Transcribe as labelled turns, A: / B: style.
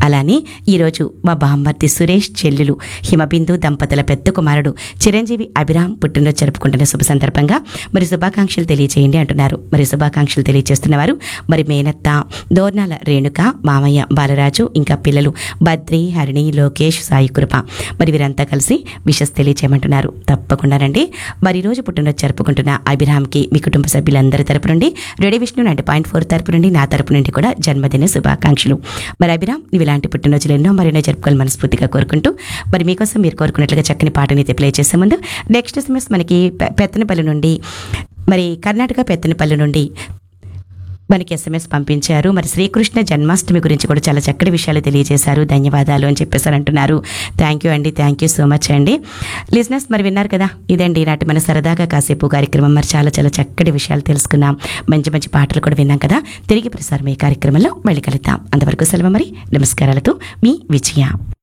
A: అలానే ఈరోజు మా బామ్మర్ది సురేష్ చెల్లెలు హిమబిందు దంపతుల పెద్ద కుమారుడు చిరంజీవి అభిరామ్ పుట్టినరోజు జరుపుకుంటున్న శుభ సందర్భంగా మరి శుభాకాంక్షలు తెలియజేయండి అంటున్నారు మరి శుభాకాంక్షలు తెలియజేస్తున్నవారు మరి మేనత్త దోర్నాల రేణుక మామయ్య బాలరాజు ఇంకా పిల్లలు బద్రి హరిణి లోకేష్ సాయి కృప మరి వీరంతా కలిసి విషస్ తెలియజేయమంటున్నారు తప్పకుండానండి మరి ఈ రోజు పుట్టినరోజు జరుపుకుంటున్న అభిరామ్కి మీ కుటుంబ సభ్యులందరి తరపు నుండి ready Vishnu ninety point four తరపు నుండి నా తరపు నుండి కూడా జన్మదిన శుభాకాంక్షలు మరి అభిరామ్ నీవు ఇలాంటి పుట్టినరోజులు ఎన్నో మరెన్నో జరుపుకోవాలి మనస్ఫూర్తిగా కోరుకుంటూ మరి మీకోసం మీరు కోరుకున్నట్లుగా చక్కని పాటని అయితే ప్లే చేసే ముందు నెక్స్ట్ ఎస్ఎంఎస్ మనకి పె- పెత్తనపల్లి నుండి మరి కర్ణాటక పెత్తనపల్లి నుండి మనకి ఎస్ఎంఎస్ పంపించారు మరి శ్రీకృష్ణ జన్మాష్టమి గురించి కూడా చాలా చక్కటి విషయాలు తెలియజేశారు ధన్యవాదాలు అని చెప్పేసి అని అంటున్నారు థ్యాంక్ యూ అండి థ్యాంక్ యూ సో మచ్ అండి లిజినెస్ మరి విన్నారు కదా ఇదండి నాటి మన సరదాగా కాసేపు కార్యక్రమం మరి చాలా చాలా చక్కటి విషయాలు తెలుసుకున్నాం మంచి మంచి పాటలు కూడా విన్నాం కదా తిరిగి ప్రసారం ఈ కార్యక్రమంలో మళ్ళీ కలుద్దాం అంతవరకు సెలవు మరి నమస్కారాలతో మీ విజయ